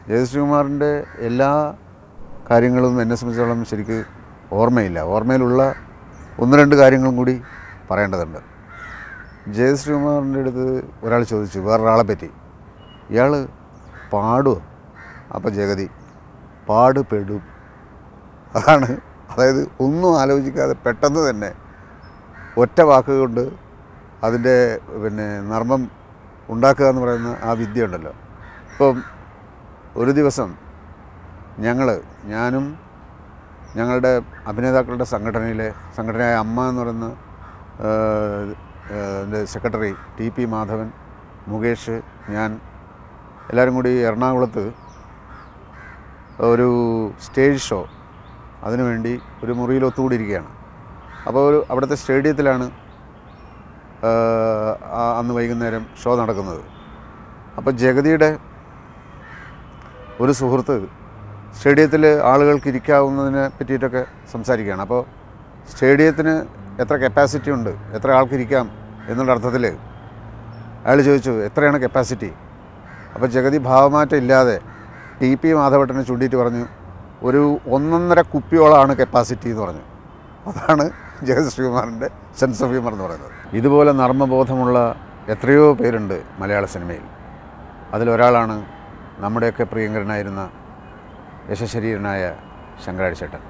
ജയശ്രീകുമാറിൻ്റെ എല്ലാ കാര്യങ്ങളും എന്നെ സംബന്ധിച്ചോളം ശരിക്ക് ഓർമ്മയില്ല ഓർമ്മയിലുള്ള ഒന്ന് രണ്ട് കാര്യങ്ങളും കൂടി പറയേണ്ടതുണ്ട് ജയശ്രീകുമാറിൻ്റെ അടുത്ത് ഒരാൾ ചോദിച്ചു വേറൊരാളെ പറ്റി ഇയാൾ പാടുമോ അപ്പോൾ ജഗതി പാടുപെടും അതാണ് അതായത് ഒന്നും ആലോചിക്കാതെ പെട്ടെന്ന് തന്നെ ഒറ്റ വാക്കുകൊണ്ട് അതിൻ്റെ പിന്നെ നർമ്മം ഉണ്ടാക്കുക എന്ന് പറയുന്ന ആ വിദ്യ ഉണ്ടല്ലോ ഇപ്പം ഒരു ദിവസം ഞങ്ങൾ ഞാനും ഞങ്ങളുടെ അഭിനേതാക്കളുടെ സംഘടനയിലെ സംഘടനയായ അമ്മ എന്ന് പറയുന്ന എൻ്റെ secretary T P Madhavan Mukesh ഞാൻ എല്ലാവരും കൂടി എറണാകുളത്ത് ഒരു സ്റ്റേജ് ഷോ അതിനുവേണ്ടി ഒരു മുറിയിൽ ഒത്തുകൂടിയിരിക്കുകയാണ് അപ്പോൾ ഒരു അവിടുത്തെ സ്റ്റേഡിയത്തിലാണ് ആ, ആ അന്ന് വൈകുന്നേരം ഷോ നടക്കുന്നത് അപ്പോൾ ജഗതിയുടെ ഒരു സുഹൃത്ത് സ്റ്റേഡിയത്തിൽ ആളുകൾക്ക് ഇരിക്കാവുന്നതിനെ പറ്റിയിട്ടൊക്കെ സംസാരിക്കുകയാണ് അപ്പോൾ സ്റ്റേഡിയത്തിന് എത്ര കപ്പാസിറ്റി ഉണ്ട് എത്ര ആൾക്ക് ഇരിക്കാം എന്നുള്ള അർത്ഥത്തിൽ അയാൾ ചോദിച്ചു എത്രയാണ് കപ്പാസിറ്റി അപ്പോൾ ജഗതി ഭാവമാറ്റം ഇല്ലാതെ ടി പി മാധവട്ടനെ ചൂണ്ടിയിട്ട് പറഞ്ഞു ഒരു ഒന്നൊന്നര കുപ്പിയോളമാണ് കപ്പാസിറ്റി എന്ന് പറഞ്ഞു അതാണ് ജഗത് ശ്രീകുമാറിൻ്റെ സെൻസ് ഓഫ് ഹ്യൂമർ എന്ന് പറയുന്നത് ഇതുപോലെ നർമ്മബോധമുള്ള എത്രയോ പേരുണ്ട് മലയാള സിനിമയിൽ അതിലൊരാളാണ് നമ്മുടെയൊക്കെ പ്രിയങ്കരനായിരുന്ന യശശരീരനായ ശങ്കരാടി ചേട്ടൻ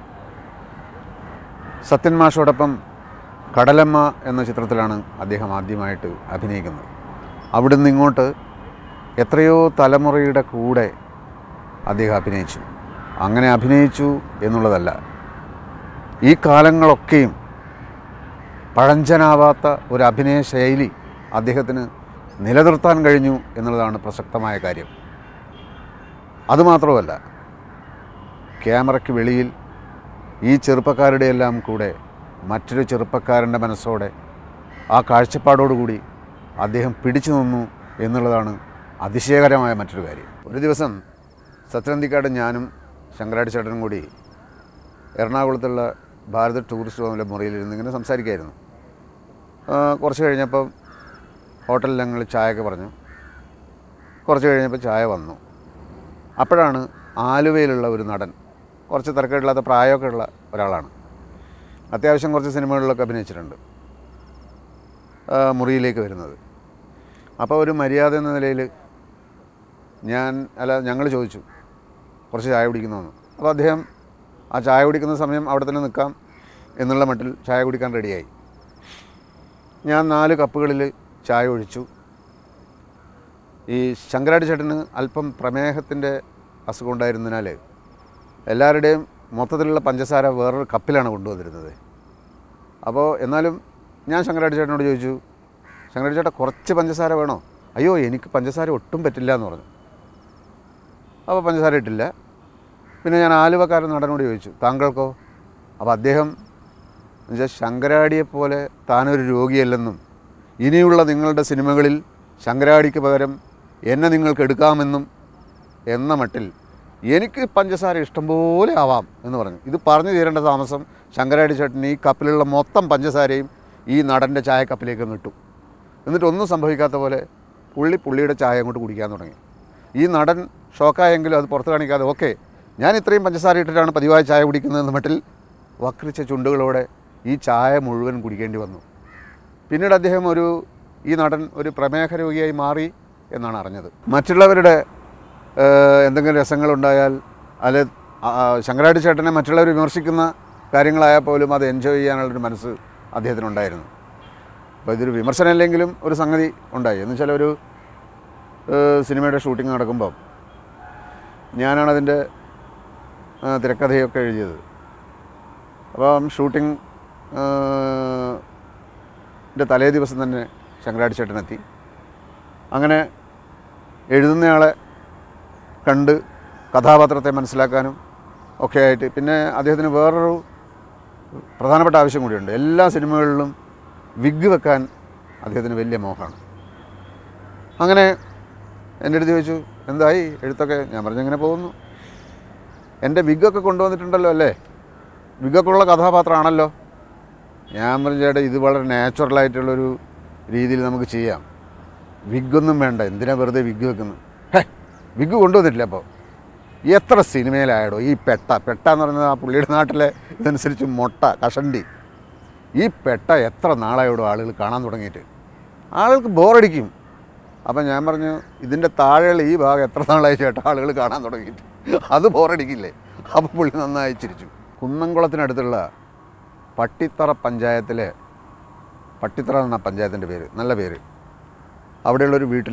സത്യൻ മാഷോടൊപ്പം കടലമ്മ എന്ന ചിത്രത്തിലാണ് അദ്ദേഹം ആദ്യമായിട്ട് അഭിനയിക്കുന്നത് അവിടുന്ന് ഇങ്ങോട്ട് എത്രയോ തലമുറയുടെ കൂടെ അദ്ദേഹം അഭിനയിച്ചു അങ്ങനെ അഭിനയിച്ചു എന്നുള്ളതല്ല ഈ കാലങ്ങളൊക്കെയും പഴഞ്ചനാവാത്ത ഒരു അഭിനയ ശൈലി അദ്ദേഹത്തിന് നിലനിർത്താൻ കഴിഞ്ഞു എന്നുള്ളതാണ് പ്രസക്തമായ കാര്യം അതുമാത്രമല്ല ക്യാമറയ്ക്ക് വെളിയിൽ ഈ ചെറുപ്പക്കാരുടെ എല്ലാം കൂടെ മറ്റൊരു ചെറുപ്പക്കാരൻ്റെ മനസ്സോടെ ആ കാഴ്ചപ്പാടോടുകൂടി അദ്ദേഹം പിടിച്ചു നിന്നു എന്നുള്ളതാണ് അതിശയകരമായ മറ്റൊരു കാര്യം ഒരു ദിവസം സത്യനന്ദിക്കാട് ഞാനും ശങ്കരാടി ചേട്ടനും കൂടി എറണാകുളത്തുള്ള ഭാരത് ടൂറിസ്റ്റ് ഹോമിലെ മുറിയിലിരുന്ന് ഇങ്ങനെ സംസാരിക്കായിരുന്നു ആ, കുറച്ച് കഴിഞ്ഞപ്പം ഹോട്ടലിൽ ഞങ്ങൾ ചായയൊക്കെ പറഞ്ഞു കുറച്ച് കഴിഞ്ഞപ്പോൾ ചായ വന്നു അപ്പോഴാണ് ആലുവയിലുള്ള ഒരു നടൻ കുറച്ച് തിരക്കേടില്ലാത്ത പ്രായമൊക്കെ ഉള്ള ഒരാളാണ് അത്യാവശ്യം കുറച്ച് സിനിമകളിലൊക്കെ അഭിനയിച്ചിട്ടുണ്ട് ആ, മുറിയിലേക്ക് വരുന്നത് അപ്പോൾ ഒരു മര്യാദ എന്ന നിലയിൽ ഞാൻ അല്ല ഞങ്ങൾ ചോദിച്ചു കുറച്ച് ചായ കുടിക്കുന്നതെന്ന് അപ്പോൾ അദ്ദേഹം ആ ചായ കുടിക്കുന്ന സമയം അവിടെ തന്നെ നിൽക്കാം എന്നുള്ള മട്ടിൽ ചായ കുടിക്കാൻ റെഡിയായി ഞാൻ നാല് കപ്പുകളിൽ ചായ ഒഴിച്ചു ഈ ശങ്കരാടി ചേട്ടന് അല്പം പ്രമേഹത്തിൻ്റെ അസുഖം ഉണ്ടായിരുന്നതിനാൽ എല്ലാവരുടെയും മൊത്തത്തിലുള്ള പഞ്ചസാര വേറൊരു കപ്പിലാണ് കൊണ്ടുവന്നിരുന്നത് അപ്പോൾ എന്നാലും ഞാൻ ശങ്കരാടി ചേട്ടനോട് ചോദിച്ചു ശങ്കരാടി ചേട്ടാ കുറച്ച് പഞ്ചസാര വേണോ അയ്യോ എനിക്ക് പഞ്ചസാര ഒട്ടും പറ്റില്ല എന്ന് പറഞ്ഞു അപ്പോൾ പഞ്ചസാര ഇട്ടില്ല പിന്നെ ഞാൻ ആലുവക്കാരൻ നടനോട് ചോദിച്ചു താങ്കൾക്കോ അപ്പോൾ അദ്ദേഹം എന്നുവെച്ചാൽ ശങ്കരാടിയെപ്പോലെ താനൊരു രോഗിയല്ലെന്നും ഇനിയുള്ള നിങ്ങളുടെ സിനിമകളിൽ ശങ്കരാടിക്ക് പകരം എന്നെ നിങ്ങൾക്ക് എടുക്കാമെന്നും എന്ന മട്ടിൽ എനിക്ക് പഞ്ചസാര ഇഷ്ടംപോലെ ആവാം എന്ന് പറഞ്ഞു ഇത് പറഞ്ഞു തീരേണ്ട താമസം ശങ്കരാടി ചേട്ടൻ ഈ കപ്പിലുള്ള മൊത്തം പഞ്ചസാരയും ഈ നടൻ്റെ ചായക്കപ്പിലേക്ക് അങ്ങ് ഇട്ടു എന്നിട്ട് ഒന്നും സംഭവിക്കാത്ത പോലെ പുള്ളി പുള്ളിയുടെ ചായ അങ്ങോട്ട് കുടിക്കാൻ തുടങ്ങി ഈ നടൻ ഷോക്കായെങ്കിലും അത് പുറത്ത് കാണിക്കാതെ ഓക്കെ ഞാൻ ഇത്രയും പഞ്ചസാര ഇട്ടിട്ടാണ് പതിവായി ചായ കുടിക്കുന്നതെന്ന മട്ടിൽ വക്രിച്ച ചുണ്ടുകളോടെ ഈ ചായ മുഴുവൻ കുടിക്കേണ്ടി വന്നു പിന്നീട് അദ്ദേഹം ഒരു ഈ നടൻ ഒരു പ്രമേഹ രോഗിയായി മാറി എന്നാണ് അറിഞ്ഞത് മറ്റുള്ളവരുടെ ഏഹ്, എന്തെങ്കിലും രസങ്ങളുണ്ടായാൽ അല്ലെ ശങ്കരാടി ചേട്ടനെ മറ്റുള്ളവർ വിമർശിക്കുന്ന കാര്യങ്ങളായാൽ പോലും അത് എൻജോയ് ചെയ്യാനുള്ളൊരു മനസ്സ് അദ്ദേഹത്തിനുണ്ടായിരുന്നു അപ്പോൾ ഇതൊരു വിമർശനമല്ലെങ്കിലും ഒരു സംഗതി ഉണ്ടായി എന്ന് വെച്ചാൽ ഒരു ഏഹ്, സിനിമയുടെ ഷൂട്ടിംഗ് നടക്കുമ്പോൾ ഞാനാണ് അതിൻ്റെ ആ, തിരക്കഥയൊക്കെ എഴുതിയത് അപ്പം ഷൂട്ടിംഗ് ൻ്റെ തലേ ദിവസം തന്നെ ശങ്കരാടി ചേട്ടനെത്തി അങ്ങനെ എഴുതുന്നയാളെ കണ്ട് കഥാപാത്രത്തെ മനസ്സിലാക്കാനും ഒക്കെ ആയിട്ട് പിന്നെ അദ്ദേഹത്തിന് വേറൊരു പ്രധാനപ്പെട്ട ആവശ്യം കൂടിയുണ്ട് എല്ലാ സിനിമകളിലും വിഗ് വെക്കാൻ അദ്ദേഹത്തിന് വലിയ മോഹമാണ് അങ്ങനെ എൻ്റെ അടുത്ത് ചോദിച്ചു എന്തായി എഴുത്തൊക്കെ ഞാൻ പറഞ്ഞു ഇങ്ങനെ പോകുന്നു എൻ്റെ വിഗൊക്കെ കൊണ്ടുവന്നിട്ടുണ്ടല്ലോ അല്ലേ വിഗൊക്കെ ഉള്ള കഥാപാത്രമാണല്ലോ ഞാൻ പറഞ്ഞു ചേട്ടാ ഇത് വളരെ നാച്ചുറലായിട്ടുള്ളൊരു രീതിയിൽ നമുക്ക് ചെയ്യാം വിഗൊന്നും വേണ്ട എന്തിനാ വെറുതെ വിഗ് വെക്കുന്നത് ഹേ വിഗ് കൊണ്ടുവന്നിട്ടില്ല അപ്പോൾ എത്ര സിനിമയിലായടോ ഈ പെട്ട പെട്ട എന്ന് പറയുന്നത് ആ പുള്ളിയുടെ നാട്ടിലെ ഇതനുസരിച്ച് മൊട്ട കഷണ്ടി ഈ പെട്ട എത്ര നാളായോടോ ആളുകൾ കാണാൻ തുടങ്ങിയിട്ട് ആളുകൾക്ക് ബോറടിക്കും അപ്പം ഞാൻ പറഞ്ഞു ഇതിൻ്റെ താഴെയുള്ള ഈ ഭാഗം എത്ര നാളായി ചേട്ടാ ആളുകൾ കാണാൻ തുടങ്ങിയിട്ട് അത് ബോറടിക്കില്ലേ അപ്പോൾ പുള്ളി നന്നായി ചിരിച്ചു കുന്നംകുളത്തിനടുത്തുള്ള പട്ടിത്തറ പഞ്ചായത്തിലെ പട്ടിത്തറ എന്ന പഞ്ചായത്തിൻ്റെ പേര് നല്ല പേര് അവിടെയുള്ളൊരു വീട്ടിൽ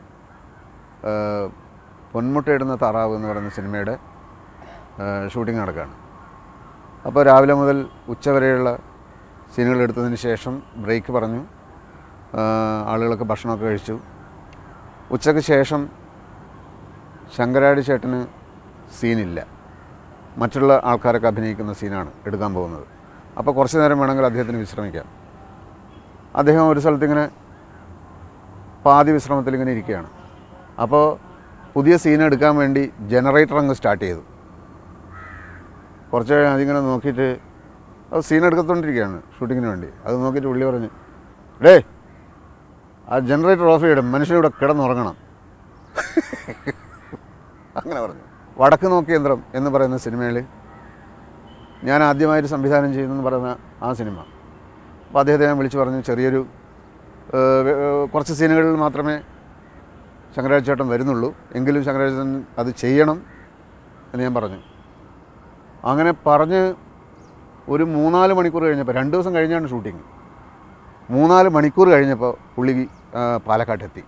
പൊന്മുട്ടയിടുന്ന താറാവ് എന്ന് പറയുന്ന സിനിമയുടെ ഷൂട്ടിംഗ് നടക്കുകയാണ് അപ്പോൾ രാവിലെ മുതൽ ഉച്ചവരെയുള്ള സീനുകൾ എടുത്തതിന് ശേഷം ബ്രേക്ക് പറഞ്ഞു ആ, ആളുകളൊക്കെ ഭക്ഷണമൊക്കെ കഴിച്ചു ഉച്ചയ്ക്ക് ശേഷം ശങ്കരാടി ചേട്ടന് സീനില്ല മറ്റുള്ള ആൾക്കാരൊക്കെ അഭിനയിക്കുന്ന സീനാണ് എടുക്കാൻ പോകുന്നത് അപ്പോൾ കുറച്ച് നേരം വേണമെങ്കിൽ അദ്ദേഹത്തിന് വിശ്രമിക്കാം അദ്ദേഹം ഒരു സ്ഥലത്ത് ഇങ്ങനെ പാതി വിശ്രമത്തിൽ ഇങ്ങനെ ഇരിക്കുകയാണ് അപ്പോൾ പുതിയ സീൻ എടുക്കാൻ വേണ്ടി ജനറേറ്റർ അങ്ങ് സ്റ്റാർട്ട് ചെയ്തു കുറച്ച് കഴിഞ്ഞ് അതിങ്ങനെ നോക്കിയിട്ട് അത് സീൻ എടുക്കത്തോണ്ടിരിക്കുകയാണ് ഷൂട്ടിങ്ങിന് വേണ്ടി അത് നോക്കിയിട്ട് പുള്ളി പറഞ്ഞു ഡേ ആ ജനറേറ്റർ ഓഫ് ചെയ്യണം മനുഷ്യനിവിടെ കിടന്നുറങ്ങണം അങ്ങനെ പറഞ്ഞു വടക്ക് നോക്കി യന്ത്രം എന്ന് പറയുന്ന സിനിമയിൽ ഞാൻ ആദ്യമായിട്ട് സംവിധാനം ചെയ്യുന്നെന്ന് പറയുന്ന ആ സിനിമ അപ്പോൾ അദ്ദേഹത്തെ ഞാൻ വിളിച്ചു പറഞ്ഞു ചെറിയൊരു ഏഹ്, വെ- ഏഹ്, കുറച്ച് സീനുകളിൽ മാത്രമേ ശങ്കരാചാര്യ ചേട്ടൻ വരുന്നുള്ളൂ എങ്കിലും ശങ്കരാചാര്യ ചേട്ടൻ അത് ചെയ്യണം എന്ന് ഞാൻ പറഞ്ഞു അങ്ങനെ പറഞ്ഞ് ഒരു മൂന്നാല് മണിക്കൂർ കഴിഞ്ഞപ്പോൾ രണ്ട് ദിവസം കഴിഞ്ഞാണ് ഷൂട്ടിങ് മൂന്നാല് മണിക്കൂർ കഴിഞ്ഞപ്പോൾ പുള്ളി ആ, പാലക്കാട്ടെത്തി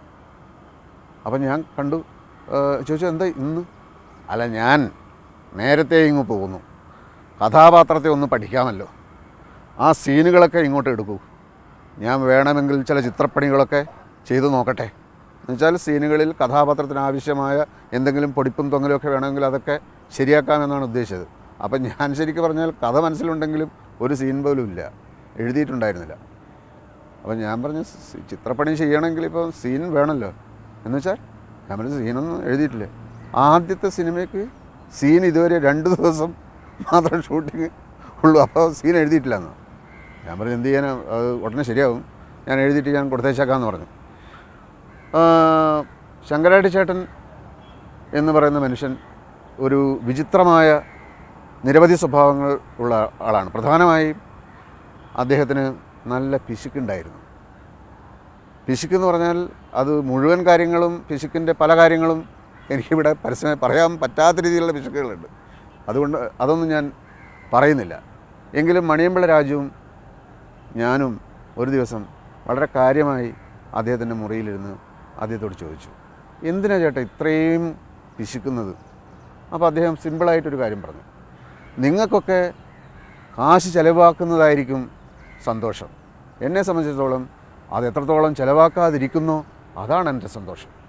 അപ്പം ഞാൻ കണ്ടു ആ, ചോദിച്ചു എന്താ ഇന്ന് അല്ല ഞാൻ നേരത്തെ ഇങ്ങ് പോകുന്നു കഥാപാത്രത്തെ ഒന്ന് പഠിക്കാമല്ലോ ആ സീനുകളൊക്കെ ഇങ്ങോട്ട് എടുക്കൂ ഞാൻ വേണമെങ്കിൽ ചില ചിത്രപ്പണികളൊക്കെ ചെയ്തു നോക്കട്ടെ എന്നുവെച്ചാൽ സീനുകളിൽ കഥാപാത്രത്തിന് ആവശ്യമായ എന്തെങ്കിലും പൊടിപ്പും തൊങ്ങലും ഒക്കെ വേണമെങ്കിൽ അതൊക്കെ ശരിയാക്കാമെന്നാണ് ഉദ്ദേശിച്ചത് അപ്പം ഞാൻ ശരിക്കും പറഞ്ഞാൽ കഥ മനസ്സിലുണ്ടെങ്കിലും ഒരു സീൻ പോലും ഇല്ല എഴുതിയിട്ടുണ്ടായിരുന്നില്ല അപ്പം ഞാൻ പറഞ്ഞു "സി- ചിത്രപ്പണി ചെയ്യണമെങ്കിൽ ഇപ്പോൾ സീൻ വേണമല്ലോ എന്ന് വെച്ചാൽ ഞാൻ പറഞ്ഞു സീനൊന്നും എഴുതിയിട്ടില്ല ആദ്യത്തെ സിനിമയ്ക്ക് സീൻ ഇതുവരെ രണ്ട് ദിവസം മാത്രം ഷൂട്ടിങ് ഉള്ളൂ അപ്പോൾ സീൻ എഴുതിയിട്ടില്ല എന്ന് ഞാൻ പറഞ്ഞു എന്ത് ചെയ്യാനാ അത് ഉടനെ ശരിയാവും ഞാൻ എഴുതിയിട്ട് ഞാൻ കൊടുത്തേച്ചേക്കാമെന്ന് പറഞ്ഞു ആ, ശങ്കരാടി ചേട്ടൻ എന്ന് പറയുന്ന മനുഷ്യൻ ഒരു വിചിത്രമായ നിരവധി സ്വഭാവങ്ങൾ ഉള്ള ആളാണ് പ്രധാനമായും അദ്ദേഹത്തിന് നല്ല പിശുക്കുണ്ടായിരുന്നു പിശുക്കെന്ന് പറഞ്ഞാൽ അത് മുഴുവൻ കാര്യങ്ങളും പിശുക്കിൻ്റെ പല കാര്യങ്ങളും എനിക്കിവിടെ പരസ്യമായി പറയാൻ പറ്റാത്ത രീതിയിലുള്ള പിശുക്കുകളുണ്ട് അതുകൊണ്ട് അതൊന്നും ഞാൻ പറയുന്നില്ല എങ്കിലും മണിയമ്പിള്ള രാജുവും ഞാനും ഒരു ദിവസം വളരെ കാര്യമായി അദ്ദേഹത്തിൻ്റെ മുറിയിലിരുന്ന് അദ്ദേഹത്തോട് ചോദിച്ചു എന്തിനാ ചേട്ടാ ഇത്രയും പിശുക്കുന്നത് അപ്പോൾ അദ്ദേഹം സിമ്പിളായിട്ടൊരു കാര്യം പറഞ്ഞു നിങ്ങൾക്കൊക്കെ കാശ് ചിലവാക്കുന്നതായിരിക്കും സന്തോഷം എന്നെ സംബന്ധിച്ചിടത്തോളം അത് എത്രത്തോളം ചിലവാക്കാതിരിക്കുന്നോ അതാണ് എൻ്റെ സന്തോഷം